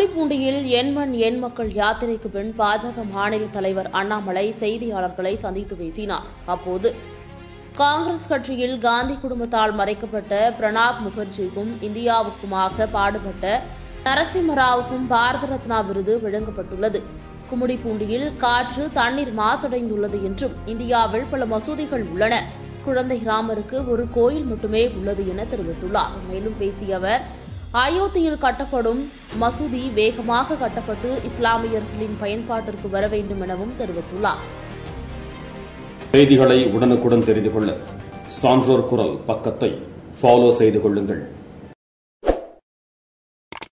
கும்மிடிப்பூண்டியில் எண்மண் எண் மக்கள் யாத்திரைக்கு பின் பாஜக மாநில தலைவர் அண்ணாமலை செய்தியாளர்களை சந்தித்து பேசினார் அப்போது காங்கிரஸ் கட்சியில் காந்தி குடும்பத்தால் மறைக்கப்பட்ட பிரணாப் முகர்ஜிக்கும் இந்தியாவுக்குமாக பாடுபட்ட நரசிம்மராவுக்கும் பாரத ரத்னா விருது வழங்கப்பட்டுள்ளது கும்மிடிப்பூண்டியில் காற்று தண்ணீர் மாசடைந்துள்ளது என்றும் இந்தியாவில் பல மசூதிகள் உள்ளன குழந்தை ராமருக்கு ஒரு கோயில் மட்டுமே உள்ளது என தெரிவித்துள்ளார் மேலும் பேசிய அவர் அயோத்தியில் கட்டப்படும் மசூதி வேகமாக கட்டப்பட்டு இஸ்லாமியர்களின் பயன்பாட்டிற்கு வர வேண்டும் எனவும் தெரிவித்துள்ளார் செய்திகளை உடனுக்குடன் தெரிந்து கொள்ள சான்றோர் குரல் பக்கத்தை ஃபாலோ செய்து கொள்ளுங்கள்